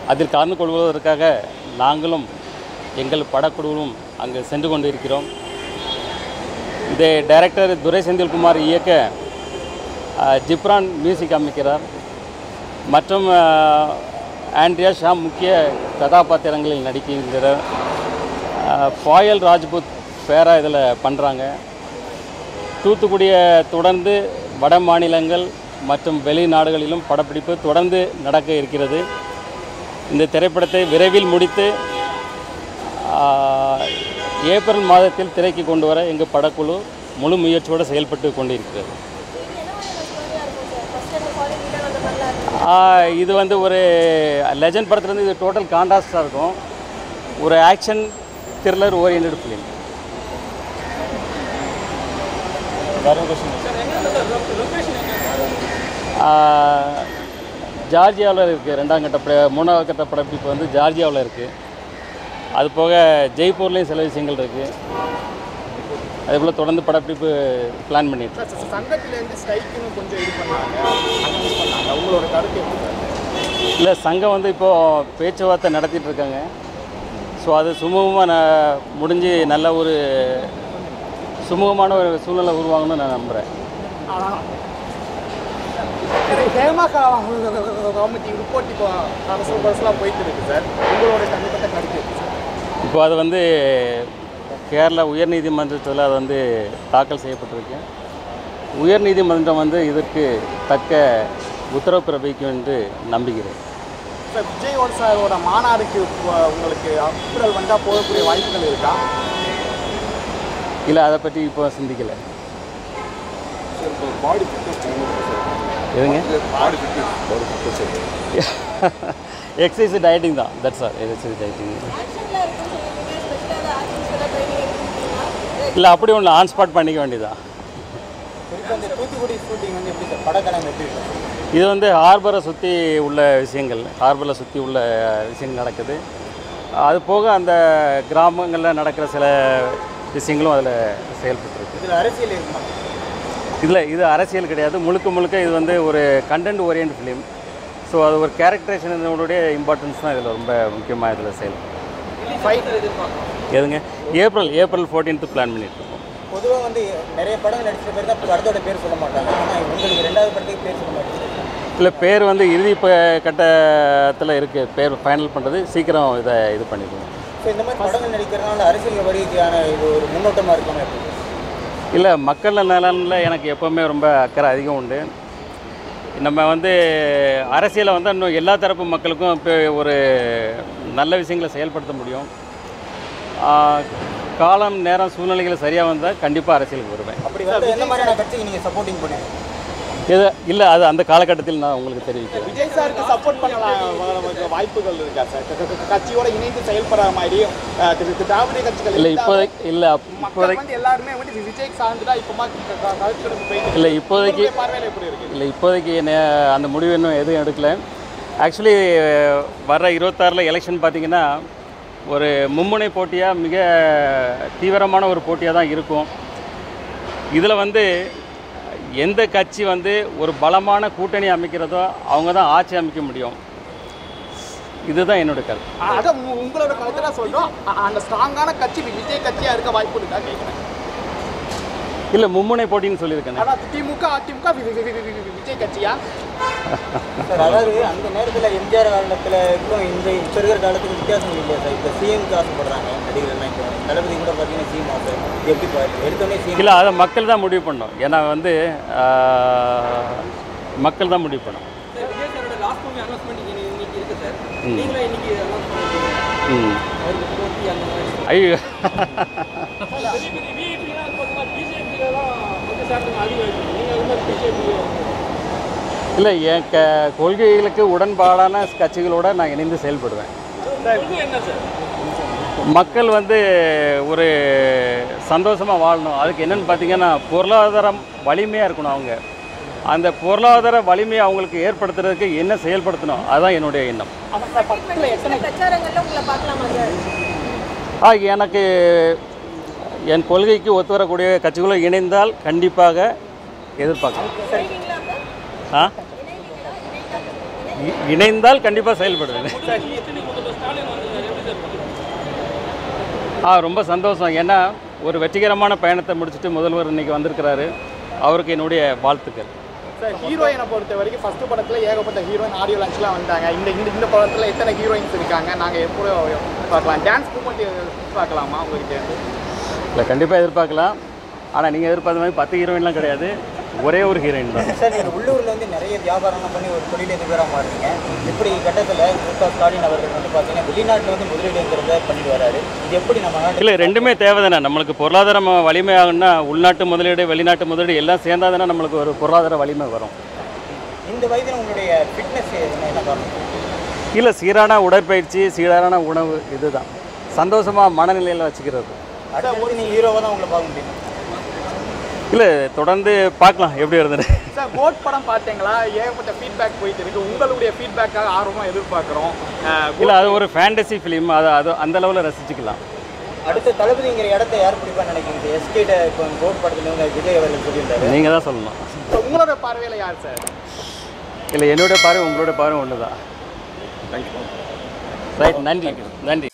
அதில் கலந்து கொள்வதற்காக நாங்களும் எங்கள் படக்குழுவும் அங்கு சென்று கொண்டிருக்கிறோம் இதை டைரக்டர் துரை செந்தில்குமார் இயக்க அஹ், ஜிப்ரான் மியூசிக் அமைக்கிறார் மற்றும் அஹ், ஆண்ட்ரியா ஷாம் முக்கிய கதாபாத்திரங்களில் நடிக்கின்றார் அஹ், பாயல் ராஜ்புத் பேரா இதில் பண்ணுறாங்க தூத்துக்குடியை தொடர்ந்து வட மாநிலங்கள் மற்றும் வெளிநாடுகளிலும் படப்பிடிப்பு தொடர்ந்து நடக்க இருக்கிறது இந்த திரைப்படத்தை விரைவில் முடித்து ஆஹ், ஏப்ரல் மாதத்தில் திரைக்கு கொண்டு வர எங்கள் படக்குழு முழு முயற்சியோடு செயல்பட்டு கொண்டிருக்கிறது ஆஹ், இது வந்து ஒரு லெஜண்ட் படத்துலேருந்து இது டோட்டல் கான்ட்ராஸ்டாக இருக்கும் ஒரு ஆக்ஷன் த்ரில்லர் ஓரியன்ட் ஃபிலிம் ஜார்ஜியாவில் இருக்குது ரெண்டாம் கட்ட பட மூணாவது கட்ட படப்பிடிப்பு வந்து ஜார்ஜியாவில் இருக்குது அது போக ஜெய்ப்பூர்லேயும் சில விஷயங்கள் இருக்குது அதே போல் தொடர்ந்து படப்பிடிப்பு பிளான் பண்ணிட்டு இருக்கோம். சங்கத்திலேருந்து ஸ்ட்ரைக்குன்னு கொஞ்சம் இது பண்ணாங்க அனௌன்ஸ் பண்ணாங்க உங்களோட கருத்து எப்படி சார் இல்லை சங்கம் வந்து இப்போது பேச்சுவார்த்தை நடத்திட்டு இருக்காங்க ஸோ அது சுமூகமாக நான் முடிஞ்சு நல்ல ஒரு சுமூகமான ஒரு சூழ்நிலை உருவாகணும்னு நான் நம்புகிறேன் ஹேமா கமிட்டி ரிப்போர்ட் இப்போ அரசு பஸ்லாம் போயிட்டு இருக்கு சார் உங்களோட தனிப்பட்ட கருத்து எப்படி சார் இப்போ அது வந்து கேரளா உயர்நீதிமன்றத்தில் அது வந்து தாக்கல் செய்யப்பட்டிருக்கு உயர்நீதிமன்றம் வந்து இதற்கு தக்க உத்தரவு பிறப்பிக்கும் என்று நம்புகிறேன் சார் விஜயோட சாரோட மாநாடுக்கு இப்போ உங்களுக்கு அப்ரல் வந்தால் போகக்கூடிய வாய்ப்புகள் இருக்கா இல்லை அதை பற்றி இப்போ சிந்திக்கலை பாடி ஃபிட்னஸ் எதுங்க body fitness body fitness exercise dieting தான் தட்ஸ் ஆர் எக்ஸசைஸ் டயட்டிங் இல்லை அப்படி ஒன்று ஆன் ஸ்பாட் பண்ணிக்க வேண்டியதான் இப்போ இந்த தூத்துக்குடி ஷூட்டிங் வந்து எப்படி சார் படக்கலம் எப்படி இருக்கும் இது வந்து ஹார்பரை சுற்றி உள்ள விஷயங்கள் ஹார்பரை சுற்றி உள்ள விஷயங்கள் நடக்குது அது போக அந்த கிராமங்களில் நடக்கிற சில விஷயங்களும் அதில் செயல்பட்டுருக்கு இதில் அரசியல் இருக்குமா இதில் இது அரசியல் கிடையாது முழுக்க முழுக்க இது வந்து ஒரு கண்டென்ட் ஓரியன்ட் ஃபிலிம் ஸோ அது ஒரு கேரக்டரைசேஷனுடைய இம்பார்ட்டன்ஸ் தான் இதில் ரொம்ப முக்கியமாக இதில் செயல் ஃபைட் எதுங்க ஏப்ரல் ஏப்ரல் 14th பிளான் பண்ணிட்டு இருக்கோம் பொதுவாக வந்து நிறைய படம் நடிச்ச பேர் தான் படத்தோட பேர் சொல்ல மாட்டாங்க ஆனால் உங்களுக்கு ரெண்டாவது படத்துக்கு பேர் சொல்ல மாட்டேங்குது இல்லை பேர் வந்து இறுதி ப கட்டத்தில் இருக்குது பேர் ஃபைனல் பண்ணுறது சீக்கிரம் இதை இது பண்ணிடுவோம் ஸோ இந்த மாதிரி படங்கள் நடிக்கிறதுனால அரசியல் வருகைக்கான இது ஒரு முன்னோட்டமாக இருக்குமா எப்படி இல்லை மக்கள் நலனில் எனக்கு எப்போவுமே ரொம்ப அக்கறை அதிகம் உண்டு நம்ம வந்து அரசியலை வந்து இன்னும் எல்லா தரப்பு மக்களுக்கும் இப்போ ஒரு நல்ல விஷயங்களை செயல்படுத்த முடியும் ஆஹ், காலம் நேரம் சூழ்நிலைகள் சரியாக வந்தால் கண்டிப்பாக அரசியலுக்கு வருவேன் அப்படி வந்து எந்த மாதிரியான கட்சிக்கு நீங்கள் சப்போர்ட்டிங் பண்ணுவீங்க இது இல்லை அது அந்த காலகட்டத்தில் நான் உங்களுக்கு தெரிவிக்கிறேன் விஜய் சாருக்கு சப்போர்ட் பண்ணலாம் வாய்ப்புகள் இருக்கா சார் கட்சியோட இணைந்து செயல்படுற மாதிரி அஹ், திரு- திரு திராவிட கட்சிகள் இல்லை எல்லாரும் இப்போதைக்கு இல்லை மக்கள் இப்போதைக்கு வந்து எல்லாருமே வந்து விஜய் சார்ந்துடா இப்பமா கருத்து போயிட்டு இல்லை இப்போதைக்கு உங்களுடைய பார்வையில் எப்படி இருக்கு இல்லை இப்போதைக்கு என்ன அந்த முடிவு இன்னும் எதுவும் எடுக்கல ஆக்சுவலி வர இருபத்தாறில் எலெக்ஷன் பார்த்தீங்கன்னா ஒரு மும்முனை போட்டியாக மிக தீவிரமான ஒரு போட்டியாக தான் இருக்கும் இதில் வந்து எந்த கட்சி வந்து ஒரு பலமான கூட்டணி அமைக்கிறதோ அவங்க தான் ஆட்சி அமைக்க முடியும் இதுதான் என்னோட கருத்து அதான் உங்க- உங்களோட கருத்து தான் சொல்றோம் அ- அந்த ஸ்ட்ராங்கான கட்சி விஜய் கட்சியா இருக்க வாய்ப்பு இருக்கா கேட்குறேன் இல்லை மும்முனை போட்டின்னு சொல்லியிருக்கேன் ஆனா திமுக அதிமுக வி- வி- வி- வி- வி- விஜய் கட்சியா சார் அதாவது அந்த நேரத்தில் எம்ஜிஆர் காலத்தில் இருக்கும் இந்த இப்போ இருக்கிற காலத்துக்கு வித்தியாசம் இல்லையா சார் இப்போ சிஎம்க்கு ஆசைப்படுறாங்க நடிகர்கள்லாம் இப்போ தளபதி கூட பார்த்தீங்கன்னா சிஎம் ஆசை இது எப்படி பாரு எடுத்தோடனே சிஎம் இல்லை அதை மக்கள் தான் முடிவு பண்ணணும் ஏன்னா வந்து ஆஹ், மக்கள் தான் முடிவு பண்ணணும் விஜய் சாரோட லாஸ்ட் மூவி அனௌன்ஸ்மெண்ட் இன்னைக்கு இருக்கு சார் ம். நீங்களும் இன்னைக்கு அனௌன்ஸ் பண்ணிருக்கீங்க ம் அவருக்கு போட்டி அந்த மாதிரி ஐயோ பெரிய பெரிய விஐபிலாம் பார்த்தீங்கன்னா பிஜேபியிலலாம் வந்து சாப்பிட்டு அதிகம் நீங்கள் அது மாதிரி பிஜேபி இல்லை என் க கொள்கைகளுக்கு உடன்பாடான கட்சிகளோட நான் இணைந்து செயல்படுவேன் என்ன சார் மக்கள் வந்து ஒரு சந்தோஷமாக வாழணும் அதுக்கு என்னென்னு பார்த்தீங்கன்னா பொருளாதாரம் வலிமையாக இருக்கணும் அவங்க அந்த பொருளாதார வலிமையை அவங்களுக்கு ஏற்படுத்துறதுக்கு என்ன செயல்படுத்தணும் அதுதான் என்னுடைய எண்ணம் பிரச்சாரங்கள்ல உங்களை பார்க்கலாமா சார் ஆ எனக்கு என் கொள்கைக்கு ஒத்து வரக்கூடிய கட்சிகளும் இணைந்தால் கண்டிப்பாக எதிர்பார்க்கலாம் இணைவீங்களா அப்ப? ஆ இணைவீங்களா? இணைந்தா- இ- இணைந்தால் கண்டிப்பாக செயல்படுவேன் இத்தனை முதல்வர் ஸ்டாலின் வந்து எப்படி சார் பண்ணுவீங்க? ஆ ரொம்ப சந்தோஷம் ஏன்னா ஒரு வெற்றிகரமான பயணத்தை முடிச்சுட்டு முதல்வர் இன்னைக்கு வந்திருக்கிறாரு அவருக்கு என்னுடைய வாழ்த்துக்கள் சார் ஹீரோயினை பொறுத்த வரைக்கும் ஃபர்ஸ்ட் படத்துல ஏகப்பட்ட ஹீரோயின் ஆடியோ லான்ச்லாம் வந்தாங்க இந்த இந்த இந்த படத்துல எத்தனை ஹீரோயின்ஸ் இருக்காங்க நாங்க எப்போ பார்க்கலாம் டான்ஸ் மூமெண்ட் பார்க்கலாமா உங்ககிட்ட இருந்து இல்லை கண்டிப்பாக எதிர்பார்க்கலாம் ஆனால் நீங்கள் எதிர்பார்த்த மாதிரி பத்து ஹீரோயின்லாம் கிடையாது ஒரே ஒரு ஹீரோயின் தான் சார் நீங்கள் உள்ளூரில் வந்து நிறைய வியாபாரம்லாம் பண்ணி ஒரு தொழில் எதிர்பாராக மாறுறீங்க இப்படி கட்டத்தில் மு க ஸ்டாலின் அவர்கள் வந்து பார்த்தீங்கன்னா வெளிநாட்டில் வந்து முதலீடுங்கிறத பண்ணிட்டு வராரு இது எப்படி நம்ம நாட்டு இல்லை ரெண்டுமே தேவை தானே நம்மளுக்கு பொருளாதாரம் வலிமையாகணும்னா உள்நாட்டு முதலீடு வெளிநாட்டு முதலீடு எல்லாம் சேர்ந்தா தானே நம்மளுக்கு ஒரு பொருளாதார வலிமை வரும் இந்த வயதில் உங்களுடைய ஃபிட்னஸ் என்ன காரணம் இல்லை சீரான உடற்பயிற்சி சீரான உணவு இதுதான் சந்தோஷமாக மனநிலையில் வச்சுக்கிறது அடுத்து நீங்கள் ஹீரோவாக தான் உங்களை பார்க்க முடியும் இல்லை தொடர்ந்து பார்க்கலாம் எப்படி வருதுன்னு சார் கோட் படம் பார்த்தீங்களா ஏகப்பட்ட ஃபீட்பேக் போயிட்டு இருக்கு உங்களுடைய ஃபீட்பேக்காக ஆர்வமா எதிர்பார்க்குறோம் இல்லை அது ஒரு ஃபேண்டசி ஃபிலிம் அதை அது அந்த அளவில் ரசிச்சுக்கலாம் அடுத்து தளபதிங்கிற இடத்த யார் பிடிப்பான்னு நினைக்கிறீங்க எஸ்கேட்ட இப்போ கோட் படத்துல வந்து விஜய் அவர்கள் சொல்லியிருந்தாரு நீங்கள் தான் சொல்லணும் உங்களோட பார்வையில யார் சார் இல்லை என்னுடைய பார்வை உங்களோட பார்வை ஒன்று தான் ரைட் நன்றி நன்றி